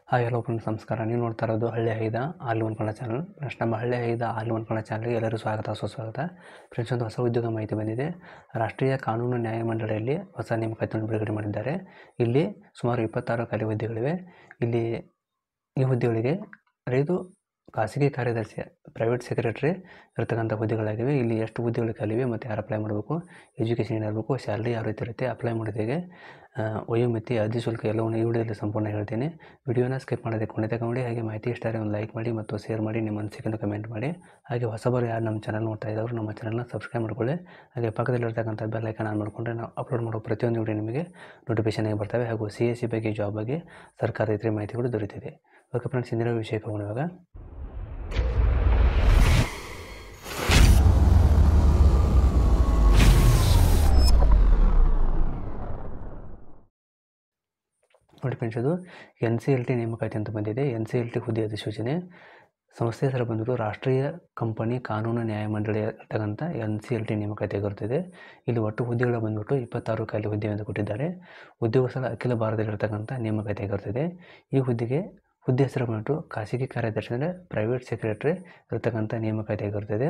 hi hello friends ನಮಸ್ಕಾರ ನೀವು ನೋಡ್ತಾ ಇರೋದು ಹಳ್ಳಿ ಐದ all one Kannada channel friends ನಮ್ಮ ಹಳ್ಳಿ ಐದ ಆಲ್ ಒನ್ ಕನ್ನಡ ಚಾನಲ್ಗೆ ಎಲ್ಲರೂ ಸ್ವಾಗತ ಸುಸ್ವಾಗತ ಫ್ರೆಂಡ್ಸ್ ಒಂದು ಹೊಸ ಉದ್ಯೋಗ ಮಾಹಿತಿ ಬಂದಿದೆ ರಾಷ್ಟ್ರೀಯ ಕಾನೂನು ನ್ಯಾಯಮಂಡಳಿಯಲ್ಲಿ ಹೊಸ ನೇಮಕಾತಿಯನ್ನು ಬಿಡುಗಡೆ ಮಾಡಿದ್ದಾರೆ ಇಲ್ಲಿ ಸುಮಾರು ಇಪ್ಪತ್ತಾರು ಖಾಲಿ ಹುದ್ದೆಗಳಿವೆ ಇಲ್ಲಿ ಈ ಹುದ್ದೆಗಳಿಗೆ ಇದು ಖಾಸಗಿ ಕಾರ್ಯದರ್ಶಿ ಪ್ರೈವೇಟ್ ಸೆಕ್ರೆಟರಿ ಇರತಕ್ಕಂಥ ಹುದ್ದೆಗಳಾಗಿವೆ ಇಲ್ಲಿ ಎಷ್ಟು ಹುದ್ದೆಗಳು ಖಾಲಿವೆ ಮತ್ತು ಯಾರು ಅಪ್ಲೈ ಮಾಡಬೇಕು ಎಜುಕೇಷನ್ ಏನಿರಬೇಕು ಸ್ಯಾಲ್ರಿ ಯಾವ ರೀತಿ ಇರುತ್ತೆ ಅಪ್ಲೈ ಮಾಡೋದಿಗೆ ವಯೋಮಿತಿ ಅರ್ಜಿ ಶುಲ್ಕ ಎಲ್ಲವನ್ನು ಈ ವಿಡಿಯೋದಲ್ಲಿ ಸಂಪೂರ್ಣ ಹೇಳ್ತೀನಿ ವಿಡಿಯೋನ ಸ್ಕಿಪ್ ಮಾಡೋದೇ ಕೊನೆತ ನೋಡಿ ಹಾಗೆ ಮಾಹಿತಿ ಇಷ್ಟ ಆದರೆ ಒಂದು ಲೈಕ್ ಮಾಡಿ ಮತ್ತು ಶೇರ್ ಮಾಡಿ ನಿಮ್ಮ ಅನಿಸಿಕೆಯನ್ನು ಕಮೆಂಟ್ ಮಾಡಿ ಹಾಗೆ ಹೊಸಬರು ಯಾರು ನಮ್ಮ ಚಾನಲ್ ನೋಡ್ತಾ ಇದ್ದವರು ನಮ್ಮ ಚಾನಲ್ನ ಸಬ್ಸ್ಕ್ರೈಬ್ ಮಾಡ್ಕೊಳ್ಳಿ ಹಾಗೆ ಪಕ್ಕದಲ್ಲಿರ್ತಕ್ಕಂಥ ಬೆಲ್ ಐಕನ್ ಆನ್ ಮಾಡಿಕೊಂಡ್ರೆ ನಾವು ಅಪ್ಲೋಡ್ ಮಾಡೋ ಪ್ರತಿಯೊಂದು ವಿಡಿಯೋ ನಿಮಗೆ ನೋಟಿಫಿಕೇಶನ್ ಆಗಿ ಬರ್ತವೆ ಹಾಗೂ ಸಿ ಎಸ್ ಸಿ ಬಗ್ಗೆ ಜಾಬ್ ಬಗ್ಗೆ ಸರ್ಕಾರದ ಇತರೆ ಮಾಹಿತಿಗಳು ದೊರೆತಿದೆ ಓಕೆ ಫ್ರೆಂಡ್ಸ್ ಇಂದಿನ ವಿಷಯಕ್ಕೆ ಹೋಗೋಣ ಇವಾಗ ನೋಡಿ ಫ್ರೆಂಡ್ಸ್ ಇದು ಎನ್ ಸಿ ಎಲ್ ಟಿ ನೇಮಕಾತಿ ಅಂತ ಬಂದಿದೆ ಎನ್ ಸಿ ಎಲ್ ಟಿ ಹುದ್ದೆ ಅಧಿಸೂಚನೆ ಸಂಸ್ಥೆ ಹೆಸರು ಬಂದ್ಬಿಟ್ಟು ರಾಷ್ಟ್ರೀಯ ಕಂಪನಿ ಕಾನೂನು ನ್ಯಾಯಮಂಡಳಿ ಇರ್ತಕ್ಕಂಥ ಎನ್ ಸಿ ಎಲ್ ಟಿ ನೇಮಕಾತಿ ಆಗಿರುತ್ತದೆ ಇಲ್ಲಿ ಒಟ್ಟು ಹುದ್ದೆಗಳು ಬಂದ್ಬಿಟ್ಟು ಇಪ್ಪತ್ತಾರು ಖಾಲಿ ಹುದ್ದೆ ಎಂದು ಕೊಟ್ಟಿದ್ದಾರೆ ಉದ್ಯೋಗಸ್ಥಳ ಅಖಿಲ ಭಾರತದಲ್ಲಿರ್ತಕ್ಕಂಥ ನೇಮಕಾತಿ ಆಗಿರುತ್ತದೆ ಈ ಹುದ್ದೆಗೆ ಹುದ್ದೆ ಹೆಸರು ಬಂದ್ಬಿಟ್ಟು ಖಾಸಗಿ ಕಾರ್ಯದರ್ಶಿ ಅಂದರೆ ಪ್ರೈವೇಟ್ ಸೆಕ್ರೆಟರಿ ಇರತಕ್ಕಂಥ ನೇಮಕಾತಿ ಆಗಿರುತ್ತದೆ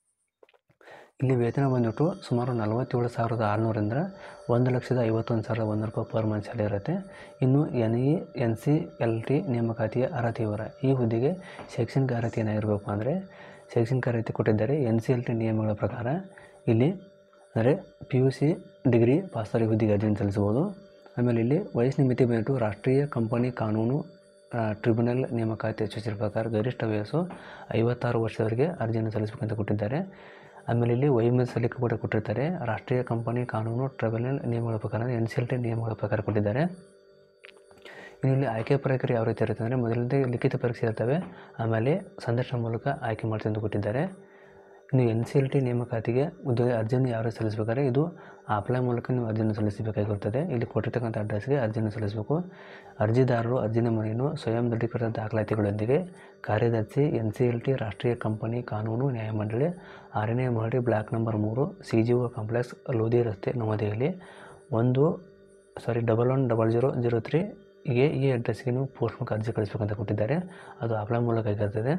ಇಲ್ಲಿ ವೇತನ ಬಂದ್ಬಿಟ್ಟು ಸುಮಾರು ನಲವತ್ತೇಳು ಸಾವಿರದ ಆರುನೂರಿಂದ ಒಂದು ಲಕ್ಷದ ಐವತ್ತೊಂದು ಸಾವಿರದ ಒಂದು ರೂಪಾಯಿ ಪರ್ ಮಂತ್ ಸ್ಯಾಲರಿ ಇರುತ್ತೆ ಇನ್ನು N E N C L T ನೇಮಕಾತಿಯ ಅರ್ಹತೆ ವಿವರ ಈ ಹುದ್ದೆಗೆ ಶೈಕ್ಷಣಿಕ ಅರ್ಹತೆ ಏನಾಗಿರಬೇಕು ಅಂದರೆ ಶೈಕ್ಷಣಿಕ ಅರ್ಹತೆ ಕೊಟ್ಟಿದ್ದಾರೆ ಎನ್ ಸಿ ಎಲ್ ಟಿ ನಿಯಮಗಳ ಪ್ರಕಾರ ಇಲ್ಲಿ ಅಂದರೆ ಪಿ ಯು ಸಿ ಡಿಗ್ರಿ ಪಾಸಾಗಿ ಹುದ್ದೆಗೆ ಅರ್ಜಿಯನ್ನು ಸಲ್ಲಿಸಬಹುದು ಆಮೇಲೆ ಇಲ್ಲಿ ವಯಸ್ಸಿನ ಮಿತಿ ಬಂದ್ಬಿಟ್ಟು ರಾಷ್ಟ್ರೀಯ ಕಂಪನಿ ಕಾನೂನು ಟ್ರಿಬ್ಯುನಲ್ ನೇಮಕಾತಿ ಸೂಚಿಸಿದ ಪ್ರಕಾರ ಗರಿಷ್ಠ ವಯಸ್ಸು ಐವತ್ತಾರು ವರ್ಷದವರೆಗೆ ಅರ್ಜಿಯನ್ನು ಸಲ್ಲಿಸಬೇಕಂತ ಕೊಟ್ಟಿದ್ದಾರೆ ಆಮೇಲೆ ಇಲ್ಲಿ ವೈಮಲ್ ಸಲ್ಲಿಕೆ ಕೂಡ ಕೊಟ್ಟಿರ್ತಾರೆ ರಾಷ್ಟ್ರೀಯ ಕಂಪನಿ ಕಾನೂನು ಟ್ರಿಬ್ಯುನಲ್ ನಿಯಮಗಳ ಪ್ರಕಾರ ಎನ್ ಸಿ ಎಲ್ ಟಿ ನಿಯಮಗಳ ಪ್ರಕಾರ ಕೊಟ್ಟಿದ್ದಾರೆ ಇನ್ನು ಇಲ್ಲಿ ಆಯ್ಕೆ ಪ್ರಕ್ರಿಯೆ ಯಾವ ರೀತಿ ಇರುತ್ತೆ ಅಂದರೆ ಮೊದಲನೇ ಲಿಖಿತ ಪರೀಕ್ಷೆ ಇರ್ತವೆ ಆಮೇಲೆ ಸಂದರ್ಶನ ಮೂಲಕ ಆಯ್ಕೆ ಮಾಡ್ತೀನಿ ಅಂತ ಕೊಟ್ಟಿದ್ದಾರೆ ಇನ್ನು ಎನ್ ಸಿ ಎಲ್ ಟಿ ನೇಮಕಾತಿಗೆ ಉದ್ಯೋಗ ಅರ್ಜಿಯನ್ನು ಯಾವ ರೀತಿ ಸಲ್ಲಿಸಬೇಕಾದ್ರೆ ಇದು ಅಪ್ಲೈ ಮೂಲಕ ನೀವು ಅರ್ಜಿಯನ್ನು ಸಲ್ಲಿಸಬೇಕಾಗಿರುತ್ತದೆ ಇಲ್ಲಿ ಕೊಟ್ಟಿರ್ತಕ್ಕಂಥ ಅಡ್ರೆಸ್ಗೆ ಅರ್ಜಿಯನ್ನು ಸಲ್ಲಿಸಬೇಕು ಅರ್ಜಿದಾರರು ಅರ್ಜಿ ನಮೂನೆಯನ್ನು ಸ್ವಯಂ ದೃಢೀಕೃತ ದಾಖಲಾತಿಗಳೊಂದಿಗೆ ಕಾರ್ಯದರ್ಶಿ ಎನ್ ಸಿ ಎಲ್ ಟಿ ರಾಷ್ಟ್ರೀಯ ಕಂಪನಿ ಕಾನೂನು ನ್ಯಾಯಮಂಡಳಿ ಆರನೇ ಮಹಡಿ ಬ್ಲಾಕ್ ನಂಬರ್ ಮೂರು C G O complex Lodhi ರಸ್ತೆ ನವದೆಹಲಿ ಒಂದು ಸಾರಿ double one double zero zero three ಗೆ ಈ ಅಡ್ರೆಸ್ಗೆ ನೀವು ಪೋಸ್ಟ್ ಮೂಲಕ ಅರ್ಜಿ ಕಳಿಸ್ಬೇಕಂತ ಕೊಟ್ಟಿದ್ದಾರೆ ಅದು ಅಪ್ಲೈ ಮೂಲಕ ಆಗಿರ್ತದೆ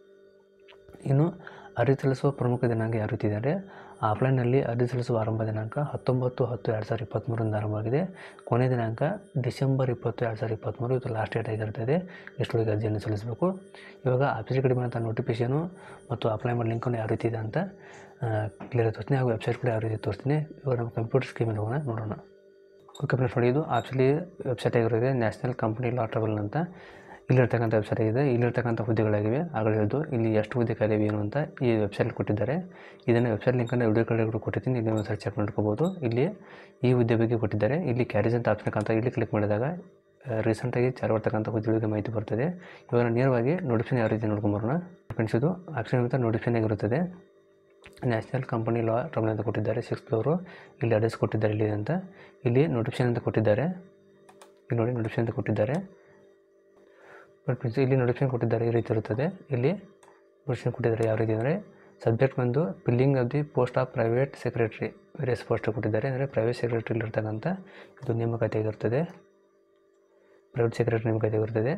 ಇನ್ನು ಅರ್ಜಿ ಸಲ್ಲಿಸುವ ಪ್ರಮುಖ ದಿನಾಂಕ ಯಾವ ರೀತಿ ಇದೆ ಅಂದರೆ ಆಫ್ಲೈನಲ್ಲಿ ಅರ್ಜಿ ಸಲ್ಲಿಸುವ ಆರಂಭ ದಿನಾಂಕ ಹತ್ತೊಂಬತ್ತು ಹತ್ತು ಎರಡು ಸಾವಿರದ ಇಪ್ಪತ್ತ್ಮೂರರಿಂದ ಆರಂಭವಾಗಿದೆ ಕೊನೆಯ ದಿನಾಂಕ ಡಿಸೆಂಬರ್ ಇಪ್ಪತ್ತು ಎರಡು ಸಾವಿರದ ಇಪ್ಪತ್ತ್ಮೂರು ಇದು ಲಾಸ್ಟ್ ಡೇಟ್ ಆಗಿರ್ತದೆ ಎಷ್ಟೊಳಗೆ ಅರ್ಜಿಯನ್ನು ಸಲ್ಲಿಸಬೇಕು ಇವಾಗ ಆಫೀಸ್ ಕಡೆ ಬಂದಂಥ ನೋಟಿಫಿಕೇಷನು ಮತ್ತು ಅಪ್ಲೈ ಮಾಡೋ ಲಿಂಕನ್ನು ಯಾವ ರೀತಿ ಇದೆ ಅಂತ ಕ್ಲಿಯರ್ ತೋರಿಸ್ತೀನಿ ಹಾಗೂ ವೆಬ್ಸೈಟ್ ಕೂಡ ಯಾವ ರೀತಿ ತೋರಿಸ್ತೀನಿ ಇವಾಗ ನಮ್ಮ ಕಂಪ್ಯೂಟರ್ ಸ್ಕೀಮಲ್ಲಿ ಹೋಗೋಣ ನೋಡೋಣ ಓಕೆ ಫ್ರೆಂಡ್ಸ್ ನೋಡಿ ಇದು ಆ್ಯಕ್ಚುಲಿ ವೆಬ್ಸೈಟ್ ಆಗಿರೋದೆ ನ್ಯಾಷನಲ್ ಕಂಪನಿ ಲಾ ಟ್ರಬಲ್ ಅಂತ ಇಲ್ಲಿರ್ತಕ್ಕಂಥ ವೆಬ್ಸೈಟ್ ಆಗಿದೆ ಇಲ್ಲಿರ್ತಕ್ಕಂಥ ಹುದ್ದೆಗಳಾಗಿವೆ ಆಗಲೇ ಹೇಳಿದ್ದು ಇಲ್ಲಿ ಎಷ್ಟು ಹುದ್ದೆ ಖಾಲಿವೆ ಏನು ಅಂತ ಈ ವೆಬ್ಸೈಟ್ ಕೊಟ್ಟಿದ್ದಾರೆ ಇದನ್ನು ವೆಬ್ಸೈಟ್ ಲಿಂಕನ್ನು ವಿಡಿಯೋ ಕಡೆ ಕೂಡ ಕೊಟ್ಟಿದ್ದೀನಿ ಇಲ್ಲಿ ಒಂದು ಸರ್ಚ್ ಚೆಕ್ ಮಾಡ್ಕೋಬೋದು ಇಲ್ಲಿ ಈ ಹುದ್ದೆ ಬಗ್ಗೆ ಕೊಟ್ಟಿದ್ದಾರೆ ಇಲ್ಲಿ ಕ್ಯಾರೇಜ್ ಅಂತ ಆಪ್ಷನ್ ಅಂತ ಇಲ್ಲಿ ಕ್ಲಿಕ್ ಮಾಡಿದಾಗ ರೀಸೆಂಟಾಗಿ ಚಾಲು ಮಾಡ್ತಕ್ಕಂಥ ಹುದ್ದೆಗಳಿಗೆ ಮಾಹಿತಿ ಬರ್ತದೆ ಇವಾಗ ನೇರವಾಗಿ ನೋಟಿಫಿಕೇಶನ್ ಯಾವ ರೀತಿ ನೋಡ್ಕೊಂಬರೋಣ ಫ್ರೆಂಡ್ಸ್ ಇದು ಆಪ್ಷನ್ ಅಂತ ನೋಟಿಫಿಕೇಶನ್ ಆಗಿರುತ್ತದೆ ನ್ಯಾಷನಲ್ ಕಂಪನಿ ಲಾ ಟ್ರಬಲ್ ಅಂತ ಕೊಟ್ಟಿದ್ದಾರೆ ಸಿಕ್ಸ್ ಫ್ಲೋರು ಇಲ್ಲಿ ಅಡ್ರೆಸ್ ಕೊಟ್ಟಿದ್ದಾರೆ ಇಲ್ಲಿ ಅಂತ ಇಲ್ಲಿ ನೋಟಿಫಿಕೇಶನ್ ಅಂತ ಕೊಟ್ಟಿದ್ದಾರೆ ಇಲ್ಲಿ ನೋಡಿ ನೋಟಿಫಿಕೇಶನ್ ಅಂತ ಕೊಟ್ಟಿದ್ದಾರೆ ಬಟ್ ಫ್ರೆಂಡ್ಸ್ ಇಲ್ಲಿ ನೋಟಿಫಿಕೇಶನ್ ಕೊಟ್ಟಿದ್ದಾರೆ ಈ ರೀತಿ ಇರುತ್ತದೆ ಇಲ್ಲಿ ನೋಟಿಫಿಕೇಶನ್ ಕೊಟ್ಟಿದ್ದಾರೆ ಯಾವ ರೀತಿ ಅಂದರೆ ಸಬ್ಜೆಕ್ಟ್ ಬಂದು filling of the post of private secretary various post ಕೊಟ್ಟಿದ್ದಾರೆ ಅಂದರೆ ಪ್ರೈವೇಟ್ ಸೆಕ್ರೆಟರಿಲಿ ಇರ್ತಕ್ಕಂಥ ಇದು ನೇಮಕಾತಿ ಆಗಿರ್ತದೆ ಪ್ರೈವೇಟ್ ಸೆಕ್ರೆಟರಿ ನೇಮಕಾತಿ ಆಗಿರ್ತದೆ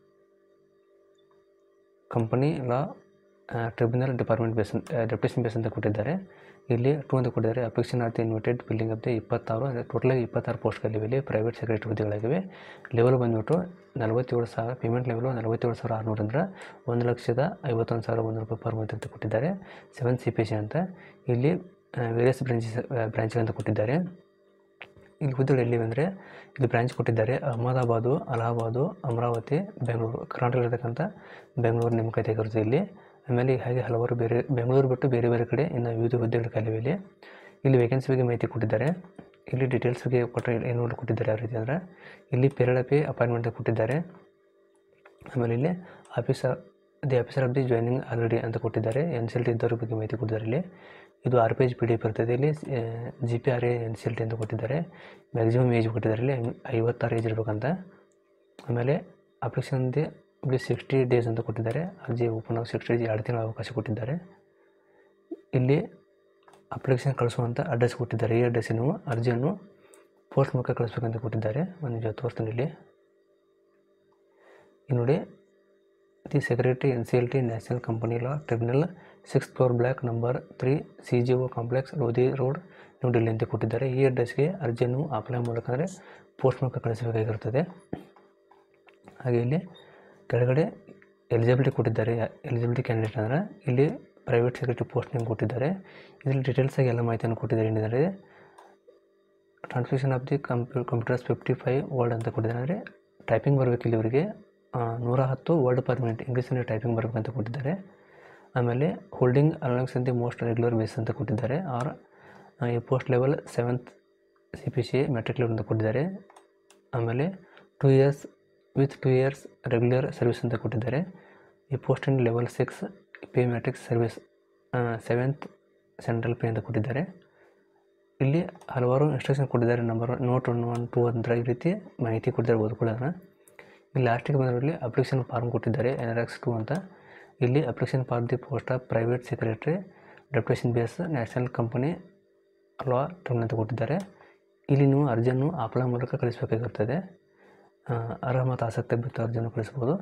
company law tribunal department base deputation base ಅಂತ ಕೊಟ್ಟಿದ್ದಾರೆ ಇಲ್ಲಿ ಟೂ ಅಂತ ಕೊಟ್ಟಿದ್ದಾರೆ ಅಪೇಕ್ಷಣಾರ್ಥಿ ಇನ್ವಿಟೆಡ್ ಬಿಲ್ಲಿಂಗ್ ಆಫ್ ದಿ ಇಪ್ಪತ್ತಾರು ಅಂದರೆ ಟೋಟಲಾಗಿ ಇಪ್ಪತ್ತಾರು ಪೋಸ್ಟ್ಗಳಿವೆ ಇಲ್ಲಿ ಪ್ರೈವೇಟ್ ಸೆಕ್ರೆಟರಿ ಹುದ್ದೆಗಳಾಗಿವೆ ಲೆವೆಲ್ ಬಂದುಬಿಟ್ಟು ನಲವತ್ತೇಳು ಸಾವಿರ ಪೇಮೆಂಟ್ ಲೆವೆಲು ನಲವತ್ತೇಳು ಸಾವಿರ ಆರುನೂರಿಂದ ಒಂದು ಲಕ್ಷದ ಐವತ್ತೊಂದು ಸಾವಿರ ಒಂದು ರೂಪಾಯಿ ಪರ್ ಮಂತ್ ಅಂತ ಕೊಟ್ಟಿದ್ದಾರೆ ಸೆವೆನ್ ಸಿ ಪಿ ಸಿ ಅಂತ ಇಲ್ಲಿ ವೇರಿಯಸ್ ಬ್ರಾಂಚಸ್ ಬ್ರಾಂಚ್ಗಳಂತ ಕೊಟ್ಟಿದ್ದಾರೆ ಇಲ್ಲಿ ಹುದ್ದೆಗಳು ಎಲ್ಲಿವೆ ಅಂದರೆ ಇಲ್ಲಿ ಬ್ರಾಂಚ್ ಕೊಟ್ಟಿದ್ದಾರೆ ಅಹಮದಾಬಾದು ಅಲಹಾಬಾದು ಅಮರಾವತಿ ಬೆಂಗಳೂರು ಕರ್ನಾಟಕ ಇರತಕ್ಕಂಥ ಬೆಂಗಳೂರು ನೇಮಕಾತಿ ಆಗಿರುತ್ತೆ ಇಲ್ಲಿ ಆಮೇಲೆ ಹಾಗೆ ಹಲವಾರು ಬೇರೆ ಬೆಂಗಳೂರು ಬಿಟ್ಟು ಬೇರೆ ಬೇರೆ ಕಡೆ ಇನ್ನು ವಿವಿಧ ಹುದ್ದೆಗಳು ಖಾಲಿವೆ ಇಲ್ಲಿ ಇಲ್ಲಿ ವೇಕೆನ್ಸಿ ಬಗ್ಗೆ ಮಾಹಿತಿ ಕೊಟ್ಟಿದ್ದಾರೆ ಇಲ್ಲಿ ಡೀಟೇಲ್ಸ್ ಬಗ್ಗೆ ಕೊಟ್ಟರೆ ಏನು ನೋಡಿ ಕೊಟ್ಟಿದ್ದಾರೆ ಯಾವ ರೀತಿ ಅಂದರೆ ಇಲ್ಲಿ ಪೇರಳಪಿ ಅಪಾಯಿಂಟ್ಮೆಂಟ್ ಕೊಟ್ಟಿದ್ದಾರೆ ಆಮೇಲೆ ಇಲ್ಲಿ office the officer of the joining already ಅಂತ ಕೊಟ್ಟಿದ್ದಾರೆ ಎನ್ ಸಿ ಎಲ್ ಟಿ ಇದ್ದವ್ರ ಬಗ್ಗೆ ಮಾಹಿತಿ ಕೊಟ್ಟಿದ್ದಾರೆ ಇಲ್ಲಿ ಇದು R P H P D F ಇರ್ತದೆ ಇಲ್ಲಿ G P R A N C L T ಅಂತ ಕೊಟ್ಟಿದ್ದಾರೆ ಮ್ಯಾಕ್ಸಿಮಮ್ ಏಜ್ ಕೊಟ್ಟಿದ್ದಾರೆ ಇಲ್ಲಿ ಐವತ್ತಾರು ಏಜ್ ಇರಬೇಕಂತ ಆಮೇಲೆ ಅಪ್ಲಿಕೇಶನ್ ದಿ ಇಲ್ಲಿ ಸಿಕ್ಸ್ಟಿ ಡೇಸ್ ಅಂತ ಕೊಟ್ಟಿದ್ದಾರೆ ಅರ್ಜಿ ಓಪನ್ ಆಗಿ ಸಿಕ್ಸ್ಟಿ ಡೇಸ್ ಎರಡು ತಿಂಗಳ ಅವಕಾಶ ಕೊಟ್ಟಿದ್ದಾರೆ ಇಲ್ಲಿ ಅಪ್ಲಿಕೇಶನ್ ಕಳಿಸುವಂಥ ಅಡ್ರೆಸ್ ಕೊಟ್ಟಿದ್ದಾರೆ ಈ ಅಡ್ರೆಸ್ಸಿಗೆ ನೀವು ಅರ್ಜಿಯನ್ನು ಪೋಸ್ಟ್ ಮೂಲಕ ಕಳಿಸ್ಬೇಕಂತ ಕೊಟ್ಟಿದ್ದಾರೆ ಒಂದು ನಿಮಿಷ ತೋರಿಸ್ತೀನಿ ಇಲ್ಲಿ ಈಗ ನೋಡಿ the secretary N C L T national company law tribunal six floor block number three C G O complex Lodhi Road New Delhi ಅಂತ ಕೊಟ್ಟಿದ್ದಾರೆ ಈ ಅಡ್ರೆಸ್ಗೆ ಅರ್ಜಿಯನ್ನು ಅಪ್ಲೈ ಮೂಲಕ ಅಂದರೆ ಪೋಸ್ಟ್ ಮೂಲಕ ಕಳಿಸಬೇಕಾಗಿರುತ್ತದೆ ಹಾಗೆ ಇಲ್ಲಿ ಕೆಳಗಡೆ ಎಲಿಜಿಬಿಲಿಟಿ ಕೊಟ್ಟಿದ್ದಾರೆ ಎಲಿಜಿಬಿಲಿಟಿ ಕ್ಯಾಂಡಿಡೇಟ್ ಅಂದರೆ ಇಲ್ಲಿ ಪ್ರೈವೇಟ್ ಸೆಕ್ರೆಟರಿ ಪೋಸ್ಟ್ ನೇಮ್ ಕೊಟ್ಟಿದ್ದಾರೆ ಇದರಲ್ಲಿ ಡೀಟೇಲ್ಸಾಗಿ ಎಲ್ಲ ಮಾಹಿತಿಯನ್ನು ಕೊಟ್ಟಿದ್ದಾರೆ ಏನಿದ್ದಾರೆ ಟ್ರಾನ್ಸ್ಲೇಷನ್ ಆಫ್ ದಿ ಕಂಪ್ಯೂ ಕಂಪ್ಯೂಟರ್ಸ್ ಫಿಫ್ಟಿ ಫೈವ್ ವರ್ಡ್ ಅಂತ ಕೊಟ್ಟಿದ್ದಾರೆ ಅಂದರೆ ಟೈಪಿಂಗ್ ಬರಬೇಕಿಲ್ಲ ಇವರಿಗೆ ಆ, ನೂರ ಹತ್ತು ವರ್ಡ್ ಪರ್ ಮಿನಿಟ್ ಇಂಗ್ಲೀಷಲ್ಲಿ ಟೈಪಿಂಗ್ ಬರಬೇಕಂತ ಕೊಟ್ಟಿದ್ದಾರೆ ಆಮೇಲೆ ಹೋಲ್ಡಿಂಗ್ ಅಲೋನೆಕ್ಸ್ ಅಂತ ಮೋಸ್ಟ್ ರೆಗ್ಯುಲರ್ ಬೇಸ್ ಅಂತ ಕೊಟ್ಟಿದ್ದಾರೆ ಆರ್ ಈ post level seventh C P C matric level ಅಂತ ಕೊಟ್ಟಿದ್ದಾರೆ ಆಮೇಲೆ two years with two years regular service ಅಂತ ಕೊಟ್ಟಿದ್ದಾರೆ ಈ post in level six pay matrix service seventh central pay ಅಂತ ಕೊಟ್ಟಿದ್ದಾರೆ ಇಲ್ಲಿ ಹಲವಾರು ಇನ್ಸ್ಟ್ರಕ್ಷನ್ ಕೊಟ್ಟಿದ್ದಾರೆ number note one one two ಅಂತ ಈ ರೀತಿ ಮಾಹಿತಿ ಕೊಟ್ಟಿದ್ದಾರೆ ಓದ್ಕೊಳ್ಳೋಣ ಇಲ್ಲಿ ಲಾಸ್ಟಿಗೆ ಬಂದರಲ್ಲಿ ಅಪ್ಲಿಕೇಶನ್ ಫಾರ್ಮ್ ಕೊಟ್ಟಿದ್ದಾರೆ ಎನ್ ಎಕ್ಸ್ ಟು ಅಂತ ಇಲ್ಲಿ application for the post of private secretary deputation base national company law term ಅಂತ ಕೊಟ್ಟಿದ್ದಾರೆ ಇಲ್ಲಿ ನೀವು ಅರ್ಜಿಯನ್ನು ಆಪ್ಲೈ ಮೂಲಕ ಕಳಿಸಬೇಕಾಗಿರ್ತದೆ ಆ, ಅರ್ಹ ಮತ್ತು ಆಸಕ್ತಿ ಅಭ್ಯರ್ಥಿ ಅರ್ಜಿಯನ್ನು ಕಳಿಸ್ಬೋದು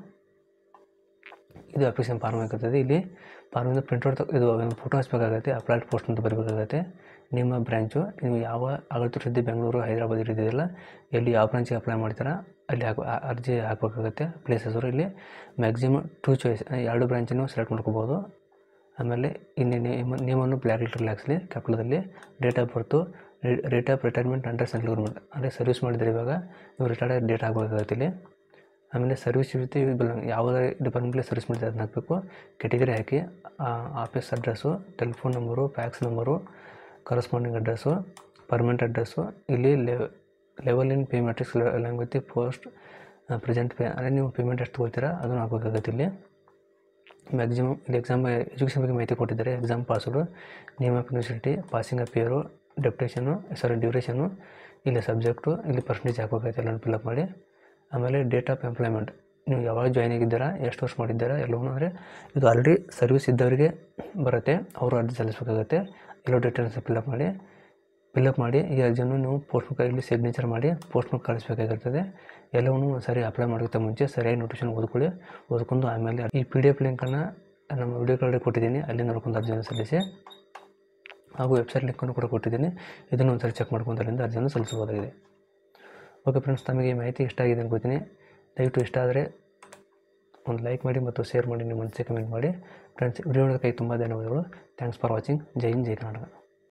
ಇದು ಅಪ್ಲಿಕೇಶನ್ ಫಾರ್ಮ್ ಆಗಿರ್ತದೆ ಇಲ್ಲಿ ಫಾರ್ಮಿಂದ ಪ್ರಿಂಟ್ಔಟ್ ಇದು ಫೋಟೋ ಹಚ್ಚಬೇಕಾಗತ್ತೆ ಅಪ್ಲೈಡ್ ಪೋಸ್ಟ್ ಅಂತ ಬರಬೇಕಾಗತ್ತೆ ನಿಮ್ಮ ಬ್ರ್ಯಾಂಚು ನೀವು ಯಾವ ಆಗಲ್ತಿರ್ತಿದ್ದೆ ಬೆಂಗಳೂರು ಹೈದರಾಬಾದ್ ಇರ್ತಿದ್ದಿಲ್ಲ ಎಲ್ಲಿ ಯಾವ ಬ್ರಾಂಚಿಗೆ ಅಪ್ಲೈ ಮಾಡ್ತೀರಾ ಅಲ್ಲಿ ಹಾಕೋ ಆ- ಅರ್ಜಿ ಹಾಕಬೇಕಾಗತ್ತೆ ಪ್ಲೇಸ್ ಹೆಸರು ಇಲ್ಲಿ ಮ್ಯಾಕ್ಸಿಮಮ್ ಟೂ ಚಾಯ್ಸ್ ಎರಡು ಬ್ರಾಂಚನ್ನು ಸೆಲೆಕ್ಟ್ ಮಾಡ್ಕೋಬೋದು ಆಮೇಲೆ ಇಲ್ಲಿ ನೇಮ್ ನೇಮನ್ನು ಬ್ಲ್ಯಾಕ್ ಲೆಟರ್ ಹಾಕ್ಸಲಿ ಕ್ಯಾಪಿಟಲದಲ್ಲಿ date of birth date of retirement under central government ಅಂದರೆ ಸರ್ವಿಸ್ ಮಾಡಿದರೆ ಇವಾಗ ನೀವು ರಿಟೈರ್ಡ್ ಡೇಟ್ ಆಗಬೇಕಾಗತ್ತೆ ಇಲ್ಲಿ ಆಮೇಲೆ ಸರ್ವಿಸ್ ಜೊತೆ ಯಾವುದೇ ಡಿಪಾರ್ಟ್ಮೆಂಟ್ಲಿ ಸರ್ವಿಸ್ ಮಾಡಿದ್ರೆ ಅದನ್ನ ಹಾಕಬೇಕು ಕೆಟಗರಿ ಹಾಕಿ office address telephone number fax number corresponding address permanent address ಇಲ್ಲಿ level in pay matrix language post present pay ಅಂದರೆ ನೀವು ಪೇಮೆಂಟ್ ಎಷ್ಟು ತೊಗೊಳ್ತೀರಾ ಅದನ್ನು ಹಾಕಬೇಕಾಗತ್ತೆ ಇಲ್ಲಿ ಮ್ಯಾಕ್ಸಿಮಮ್ ಇಲ್ಲಿ ಎಕ್ಸಾಮ್ ಎಜುಕೇಷನ್ ಬಗ್ಗೆ ಮಾಹಿತಿ ಕೊಟ್ಟಿದ್ದಾರೆ exam password name of university passing of year deputation sorry duration ಇಲ್ಲಿ ಸಬ್ಜೆಕ್ಟು ಇಲ್ಲಿ ಪರ್ಸೆಂಟೇಜ್ ಹಾಕಬೇಕಾಗುತ್ತೆ ಎಲ್ಲನೂ ಫಿಲಪ್ ಮಾಡಿ ಆಮೇಲೆ ಡೇಟ್ ಆಫ್ ಎಂಪ್ಲಾಯ್ಮೆಂಟ್ ನೀವು ಯಾವಾಗ ಜಾಯ್ನ್ ಆಗಿದ್ದೀರಾ ಎಷ್ಟು ವರ್ಷ ಮಾಡಿದ್ದೀರಾ ಎಲ್ಲವೂ ಅಂದರೆ ಇದು ಆಲ್ರೆಡಿ ಸರ್ವಿಸ್ ಇದ್ದವರಿಗೆ ಬರುತ್ತೆ ಅವರು ಅರ್ಜಿ ಸಲ್ಲಿಸಬೇಕಾಗುತ್ತೆ ಎಲ್ಲೋ ಡೀಟೇಲ್ಸ್ ಫಿಲಪ್ ಮಾಡಿ ಫಿಲಪ್ ಮಾಡಿ ಈ ಅರ್ಜಿಯನ್ನು ನೀವು ಪೋಸ್ಟ್ ಮುಖ ಇಲ್ಲಿ ಸಿಗ್ನೇಚರ್ ಮಾಡಿ ಪೋಸ್ಟ್ ಮುಖ ಕಳಿಸ್ಬೇಕಾಗಿರ್ತದೆ ಎಲ್ಲವನ್ನೂ ಸರಿ ಅಪ್ಲೈ ಮಾಡೋಕ್ಕಿಂತ ಮುಂಚೆ ಸರಿಯಾಗಿ ನೋಟಿಫಿಕೇಶನ್ ಓದ್ಕೊಳ್ಳಿ ಓದ್ಕೊಂಡು ಆಮೇಲೆ ಈ ಪಿ ಡಿ ಎಫ್ ಲಿಂಕನ್ನು ನಮ್ಮ ವಿಡಿಯೋ ಕಾರ್ಡ್ ಕೊಟ್ಟಿದ್ದೀನಿ ಅಲ್ಲಿ ನೋಡ್ಕೊಂಡು ಅರ್ಜಿಯನ್ನು ಸಲ್ಲಿಸಿ ಹಾಗೂ ವೆಬ್ಸೈಟ್ ಲಿಂಕನ್ನು ಕೂಡ ಕೊಟ್ಟಿದ್ದೀನಿ ಇದನ್ನು ಒಂದ್ಸರಿ ಚೆಕ್ ಮಾಡ್ಕೊಂಡು ಅಲ್ಲಿಂದ ಅರ್ಜಿಯನ್ನು ಸಲ್ಲಿಸಬಹುದಾಗಿದೆ ಓಕೆ ಫ್ರೆಂಡ್ಸ್ ತಮಗೆ ಈ ಮಾಹಿತಿ ಇಷ್ಟ ಆಗಿದೆ ಅನ್ಕೋತೀನಿ ದಯವಿಟ್ಟು ಇಷ್ಟ ಆದರೆ ಒಂದು ಲೈಕ್ ಮಾಡಿ ಮತ್ತು ಶೇರ್ ಮಾಡಿ ನಿಮ್ಮ ಮನಸ್ಸಿಗೆ ಕಮೆಂಟ್ ಮಾಡಿ ಫ್ರೆಂಡ್ಸ್ ವಿಡಿಯೋ ನೋಡೋದಕ್ಕೆ ತುಂಬ ಧನ್ಯವಾದಗಳು ಥ್ಯಾಂಕ್ಸ್ ಫಾರ್ ವಾಚಿಂಗ್ ಜೈ ಹಿಂದ್ ಜೈ ಕರ್ನಾಟಕ